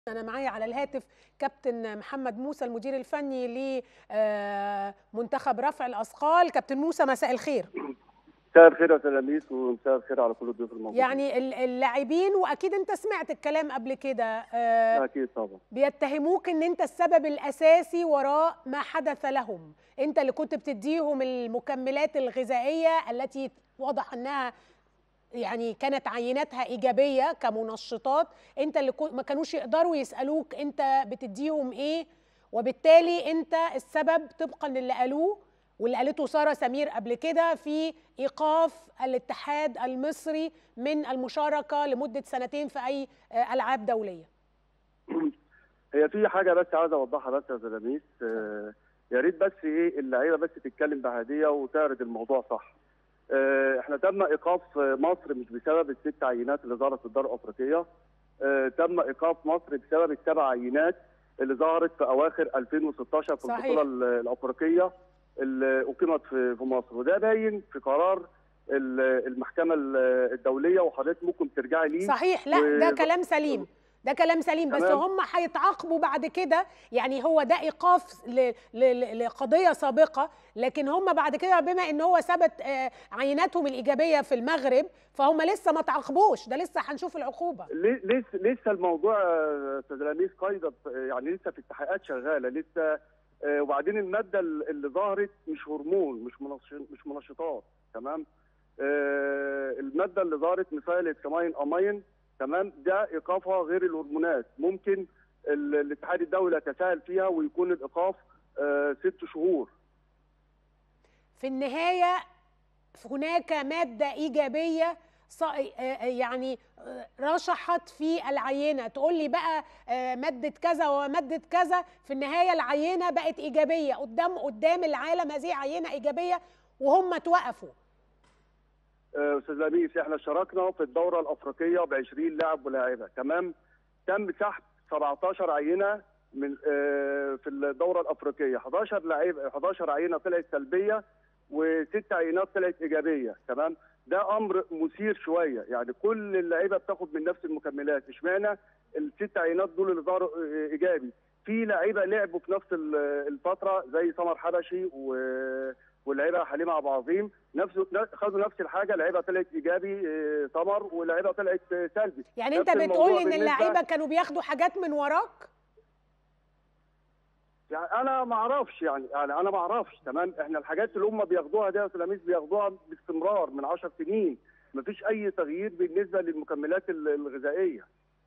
أنا معايا على الهاتف كابتن محمد موسى المدير الفني لمنتخب رفع الأثقال كابتن موسى مساء الخير مساء الخير يا تلاميذ ومساء الخير على كل الضيوف الموجودين يعني ال- اللاعبين وأكيد أنت سمعت الكلام قبل كده آه، اكيد طبعا بيتهموك ان انت السبب الاساسي وراء ما حدث لهم انت اللي كنت بتديهم المكملات الغذائيه التي واضح انها يعني كانت عيناتها ايجابيه كمنشطات انت اللي كو- ما كانوش يقدروا يسالوك انت بتديهم ايه وبالتالي انت السبب طبقا للي قالوه واللي قالته ساره سمير قبل كده في ايقاف الاتحاد المصري من المشاركه لمده سنتين في اي آه، العاب دوليه هي في حاجه بس عايز اوضحها بس يا تلاميذ آه، يا ريت بس ايه اللعيبه بس تتكلم بهديه وتعرض الموضوع صح آه، احنا تم ايقاف مصر مش بسبب الست عينات اللي ظهرت في الدار الافريقيه آه، تم ايقاف مصر بسبب السبع عينات اللي ظهرت في اواخر 2016 في صحيح. البطوله ال- الافريقيه اللي اقيمت في في مصر وده باين في قرار ال- المحكمه ال- الدوليه وحضرتك ممكن ترجعي ليه صحيح لا ده و- كلام سليم ده كلام سليم بس تمام. هم هيتعاقبوا بعد كده يعني هو ده ايقاف ل- ل- لقضيه سابقه لكن هم بعد كده بما ان هو ثبت آه، عيناتهم الايجابيه في المغرب فهم لسه ما تعاقبوش ده لسه هنشوف العقوبه ليه- لسه لسه الموضوع آه، استاذ لميس قايده يعني لسه في التحقيقات شغاله لسه آه، وبعدين الماده اللي ظهرت مش هرمون مش منش- مش منشطات تمام آه، الماده اللي ظهرت مثال الكماين امين تمام ده ايقافها غير الهرمونات ممكن ال- الاتحاد الدولي يتساهل فيها ويكون الايقاف آه، ست شهور في النهايه هناك ماده ايجابيه ص- آه، آه، يعني آه، رشحت في العينه تقول لي بقى آه، ماده كذا وماده كذا في النهايه العينه بقت ايجابيه قدام قدام العالم هذه عينه ايجابيه وهم توقفوا آه، استاذ لميس احنا شاركنا في الدوره الافريقيه ب 20 لاعب ولاعبه تمام تم سحب 17 عينه من آه، في الدوره الافريقيه 11 لعيب 11 عينه طلعت سلبيه وست عينات طلعت ايجابيه تمام ده امر مثير شويه يعني كل اللعيبه بتاخد من نفس المكملات اشمعنى الست عينات دول اللي ظهروا آه، ايجابي في لعيبه لعبوا في نفس ال- الفتره زي سمر حبشي و واللعيبه حليمه عبد العظيم نفس خدوا نفس الحاجه لعيبه طلعت ايجابي آه، سمر ولعيبه طلعت آه، سلبي يعني نفس انت الموضوع بتقول ان بالنسبة- اللعيبه كانوا بياخدوا حاجات من وراك يعني انا ما اعرفش يعني يعني انا ما اعرفش تمام احنا الحاجات اللي هم بياخدوها دي يا تلاميذ بياخدوها باستمرار من 10 سنين ما فيش اي تغيير بالنسبه للمكملات ال- الغذائيه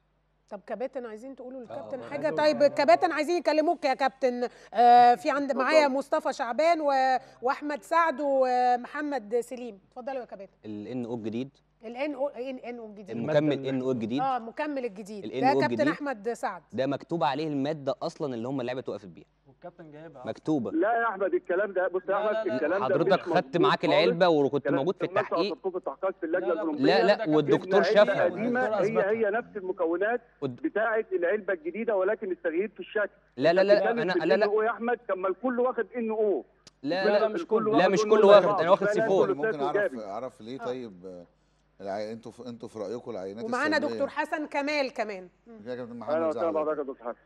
طب كباتن عايزين تقولوا للكابتن آه، حاجه عايز طيب أقول- كباتن عايزين يكلموك يا كابتن آه في عند اتفضل. معايا مصطفى شعبان و... واحمد سعد ومحمد سليم اتفضلوا يا كباتن الان او الجديد الان او ان ان او الجديد المكمل ان او الجديد اه مكمل الجديد ال ده NO كابتن الجديد. احمد سعد ده مكتوب عليه الماده اصلا اللي هم اللعبه توقفت بيها والكابتن جايبها مكتوبه لا يا احمد الكلام ده بص يا لا، احمد لا، لا. الكلام ده حضرتك مش خدت مظبوط معاك خالص. العلبه وكنت كلام- موجود في كلام التحقيق أصدقائي في التحقيقات في اللجنه لا، لا، الاولمبيه لا لا ده كان والدكتور العلبة شافها القديمه الدكتور هي أثبتها. هي نفس المكونات قد- بتاعه العلبه الجديده ولكن التغيير في الشكل لا لا لا بتتكلم انا في لا ال لا NO يا احمد طب ما الكل واخد ان او لا لا، لا لا، مش كله. لا مش واخد كله إنه واخد بعض. انا واخد لا، لا، سيفور كله ممكن اعرف إيجابي. اعرف ليه آه. طيب آه، الع... انتوا في... انتوا في رايكم العينات ومعانا السلبية- دكتور حسن كمال كمان مم. يا كابتن اهلا محمد وسهلا زعل بحضرتك يا دكتور حسن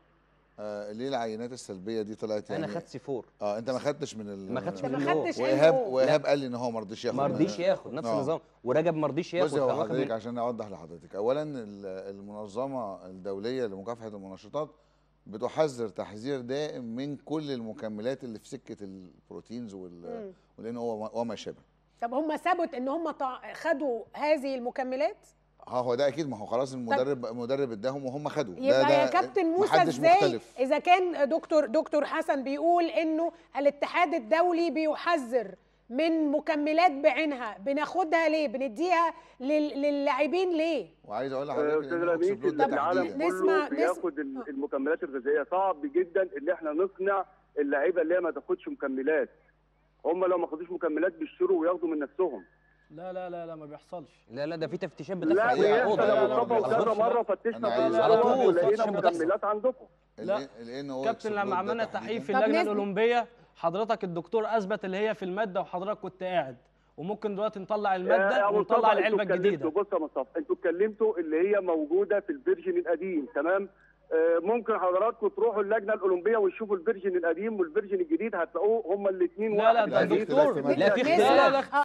آه ليه العينات السلبيه دي طلعت يعني انا خدت سيفور اه انت ما خدتش من ال... ما خدتش انت ما منه هو. خدتش وايهاب NO. وايهاب قال لي ان هو ما رضيش ياخد ما رضيش من- ياخد نفس آه. النظام ورجب ما رضيش ياخد بص هو كان واخد حضرتك من- عشان اوضح لحضرتك اولا ال- المنظمه الدوليه لمكافحه المنشطات بتحذر تحذير دائم من كل المكملات اللي في سكه البروتينز وال مم. ولان هو وما شابه طب هم ثبت ان هم طع- خدوا هذه المكملات ها هو ده اكيد ما هو خلاص المدرب المدرب اداهم وهم خدوا ده يبقى ده يا كابتن موسى محدش ازاي مختلف اذا كان دكتور دكتور حسن بيقول انه الاتحاد الدولي بيحذر من مكملات بعينها بناخدها ليه بنديها لل- للاعبين ليه وعايز اقول آه، لحضرتك استاذ ان لميس الأوكسبلود اللي ده العالم تحديدا نسمع- كله نسمع- بياخد ال- المكملات الغذائيه صعب جدا ان احنا نقنع اللعيبه اللي هي ما تاخدش مكملات هم لو ما خدوش مكملات بيشتروا وياخدوا من نفسهم لا لا لا لا ما بيحصلش لا لا ده في تفتيشات لا بتحصل هي بيحصل أوضة. لا، يا لا، لا، مصطفى ما وكذا بيحصلش. مره فتشنا أنا في عايز- الأول على طول ولقينا تفتيشات بتحصل. مكملات عندكم لا. لان هو كابتن الأوكسبلود لما ده عملنا تحقيق في تحديداً. طب اللجنه نسمع. الاولمبيه حضرتك الدكتور اثبت اللي هي في الماده وحضرتك كنت قاعد وممكن دلوقتي نطلع يا الماده مصطفى، ونطلع انتوا العلبه اتكلمتوا- الجديده بص يا مصطفى انتوا اتكلمتوا اللي هي موجوده في الفيرجن القديم تمام آه، ممكن حضراتكم تروحوا اللجنه الاولمبيه وتشوفوا الفيرجن القديم والفيرجن الجديد هتلاقوه هما الاثنين لا لا لا، ده في الدكتور اختلاف في لا في نسبة- اختلاف آه،